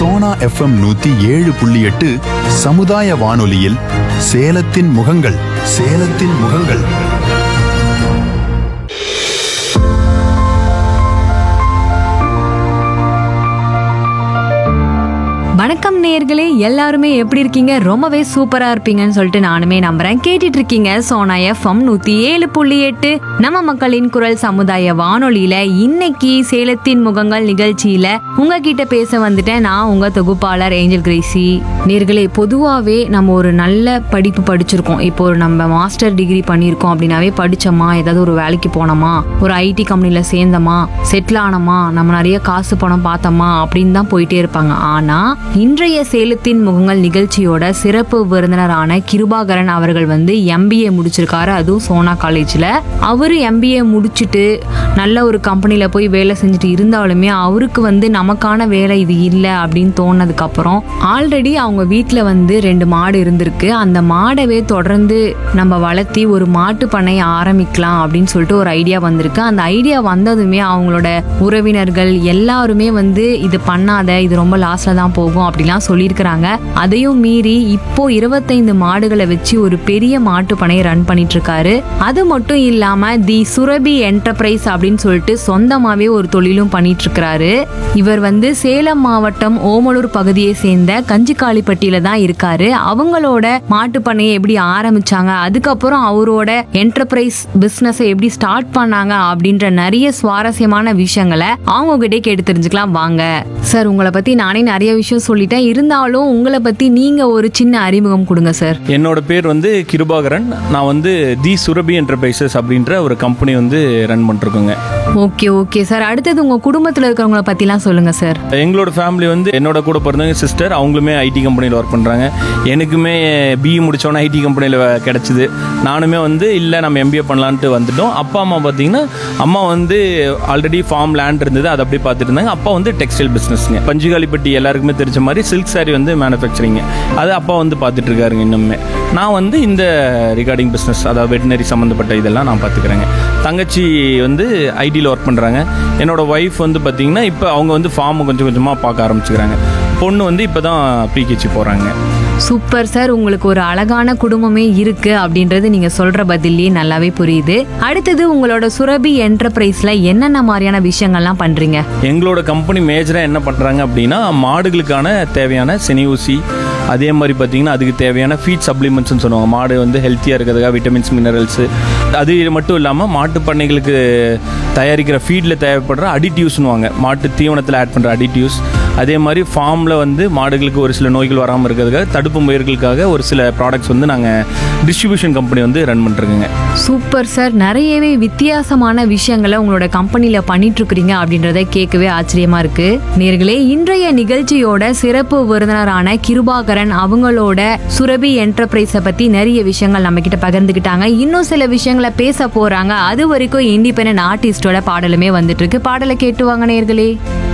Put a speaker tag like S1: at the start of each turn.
S1: Sona FM நூத்தி ஏழு புள்ளி எட்டு சமுதாய வானொலியில் சேலத்தின் முகங்கள் சேலத்தின் முகங்கள்
S2: வணக்கம் நேயர்களே எல்லாருமே எப்படி இருக்கீங்க ரொம்பவே சூப்பரா இருப்பீங்கன்னு சொல்லிட்டு நானுமே நம்புறேன் கேட்டுட்டு இருக்கீங்க சோனா எஃப்எம் நூத்தி ஏழு புள்ளி எட்டு நம்ம மக்களின் குரல் சமுதாய வானொலியில இன்னைக்கு சேலத்தின் முகங்கள் நிகழ்ச்சியில உங்ககிட்ட பேச வந்துட்டேன் நான் உங்க தொகுப்பாளர் ஏஞ்சல் கிரேசி நேர்களே பொதுவாவே நம்ம ஒரு நல்ல படிப்பு படிச்சிருக்கோம் இப்போ ஒரு நம்ம மாஸ்டர் டிகிரி பண்ணியிருக்கோம் அப்படின்னாவே படிச்சோமா ஏதாவது ஒரு வேலைக்கு போனோமா ஒரு ஐடி கம்பெனில சேர்ந்தோமா செட்டில் ஆனோமா நம்ம நிறைய காசு பணம் பார்த்தோமா அப்படின்னு தான் போயிட்டே இருப்பாங்க ஆனா இன்றைய சேலத்தின் முகங்கள் நிகழ்ச்சியோட சிறப்பு விருந்தினரான கிருபாகரன் அவர்கள் வந்து எம்பிஏ முடிச்சிருக்காரு அதுவும் சோனா காலேஜ்ல அவரு எம்பிஏ முடிச்சுட்டு நல்ல ஒரு கம்பெனில போய் வேலை செஞ்சுட்டு இருந்தாலுமே அவருக்கு வந்து நமக்கான வேலை இது இல்லை அப்படின்னு தோணுனதுக்கு அப்புறம் ஆல்ரெடி அவங்க வீட்டில் வந்து ரெண்டு மாடு இருந்திருக்கு அந்த மாடவே தொடர்ந்து நம்ம வளர்த்தி ஒரு மாட்டு பண்ணை ஆரம்பிக்கலாம் அப்படின்னு சொல்லிட்டு ஒரு ஐடியா வந்திருக்கு அந்த ஐடியா வந்ததுமே அவங்களோட உறவினர்கள் எல்லாருமே வந்து இது பண்ணாத இது ரொம்ப லாஸ்ட்ல தான் போகும் அப்படிலாம் சொல்லியிருக்கிறாங்க அதையும் மீறி இப்போ இருபத்தைந்து மாடுகளை வச்சு ஒரு பெரிய மாட்டு பண்ணையை ரன் பண்ணிட்டு இருக்காரு அது மட்டும் இல்லாம தி சுரபி என்டர்பிரைஸ் அப்படின்னு சொல்லிட்டு சொந்தமாவே ஒரு தொழிலும் பண்ணிட்டு இருக்கிறாரு இவர் வந்து சேலம் மாவட்டம் ஓமலூர் பகுதியை சேர்ந்த கஞ்சிக்காளிப்பட்டியில தான் இருக்காரு அவங்களோட மாட்டு பண்ணையை எப்படி ஆரம்பிச்சாங்க அதுக்கப்புறம் அவரோட என்டர்பிரைஸ் பிசினஸை எப்படி ஸ்டார்ட் பண்ணாங்க அப்படின்ற நிறைய சுவாரஸ்யமான விஷயங்களை அவங்க கிட்டே கேட்டு தெரிஞ்சுக்கலாம் வாங்க சார் உங்களை பத்தி நானே நிறைய விஷயம் சொல்லிட்டேன் இருந்தாலும் உங்களை பத்தி நீங்க ஒரு சின்ன அறிமுகம் கொடுங்க சார்
S3: என்னோட பேர் வந்து கிருபாகரன் நான் வந்து தி சுரபி என்டர்பிரைசஸ் அப்படின்ற ஒரு கம்பெனி வந்து ரன் பண்ணிருக்கோங்க
S2: ஓகே ஓகே சார் அடுத்தது உங்க குடும்பத்துல இருக்கிறவங்கள பத்திலாம் சொல்லுங்க சார்
S3: எங்களோட ஃபேமிலி வந்து என்னோட கூட பிறந்தவங்க சிஸ்டர் அவங்களுமே ஐடி கம்பெனியில் ஒர்க் பண்ணுறாங்க எனக்குமே பிஇ முடித்தோன்னே ஐடி கம்பெனியில் கிடச்சிது நானுமே வந்து இல்லை நம்ம எம்பிஏ பண்ணலான்ட்டு வந்துட்டோம் அப்பா அம்மா பார்த்தீங்கன்னா அம்மா வந்து ஆல்ரெடி ஃபார்ம் லேண்ட் இருந்தது அதை அப்படியே பார்த்துட்டு இருந்தாங்க அப்பா வந்து டெக்ஸ்டைல் பிஸ்னஸ்ங்க பஞ்சுகாலிப்பட்டி எல்லாருக்குமே தெரிஞ்ச மாதிரி சில்க் saree வந்து மேனுஃபேக்சரிங் அது அப்பா வந்து பார்த்துட்டு இருக்காருங்க இன்னுமே நான் வந்து இந்த ரிகார்டிங் பிஸ்னஸ் அதாவது வெட்டினரி சம்மந்தப்பட்ட இதெல்லாம் நான் பார்த்துக்கிறேங்க தங்கச்சி வந்து ஐடியில் ஒர்க் பண்ணுறாங்க என்னோட ஒய்ஃப் வந்து பார்த்தீங்கன்னா இப்போ அவங்க வந்து ஃபார்ம் கொஞ்சம் கொஞ்சமாக பார்க்க ஆரம்பிச்சுக்கிறாங்க பொண்ணு வந்து இப்போ தான் ப்ரீகேச்சி போகிறாங்க
S2: சூப்பர் சார் உங்களுக்கு ஒரு அழகான குடும்பமே இருக்கு அப்படின்றது நீங்க சொல்ற பதிலே நல்லாவே புரியுது அடுத்தது உங்களோட சுரபி என்டர்பிரைஸ்ல என்னென்ன மாதிரியான விஷயங்கள்லாம் பண்றீங்க
S3: எங்களோட கம்பெனி மேஜராக என்ன பண்ணுறாங்க அப்படின்னா மாடுகளுக்கான தேவையான செனி ஊசி அதே மாதிரி பார்த்தீங்கன்னா அதுக்கு தேவையான ஃபீட் சப்ளிமெண்ட்ஸ்னு சொல்லுவாங்க மாடு வந்து ஹெல்த்தியாக இருக்கிறதுக்காக விட்டமின்ஸ் மினரல்ஸு அது மட்டும் இல்லாமல் மாட்டு பண்ணைகளுக்கு தயாரிக்கிற ஃபீடில் தேவைப்படுற அடிட்டிவ்ஸ்னுவாங்க மாட்டு தீவனத்தில் ஆட் பண்ணுற அடிட்டிவ்ஸ் அதே மாதிரி ஃபார்மில் வந்து மாடுகளுக்கு ஒரு சில நோய்கள் வராமல் இருக்கிறதுக்காக தடுப்பு முயற்களுக்காக ஒரு சில ப்ராடக்ட்ஸ் வந்து நாங்கள் டிஸ்ட்ரிபியூஷன் கம்பெனி வந்து ரன் பண்ணிருக்கோங்க
S2: சூப்பர் சார் நிறையவே வித்தியாசமான விஷயங்களை உங்களோட கம்பெனில பண்ணிட்டு இருக்கிறீங்க அப்படின்றத கேட்கவே ஆச்சரியமா இருக்கு நேர்களே இன்றைய நிகழ்ச்சியோட சிறப்பு விருந்தினரான கிருபாகரன் அவங்களோட சுரபி என்டர்பிரைஸை பத்தி நிறைய விஷயங்கள் நம்ம கிட்ட பகிர்ந்துக்கிட்டாங்க இன்னும் சில விஷயங்களை பேச போறாங்க அது வரைக்கும் இண்டிபெண்டன்ட் ஆர்டிஸ்டோட பாடலுமே வந்துட்டு இருக்கு பாடலை கேட்டு வாங்க நேர்களே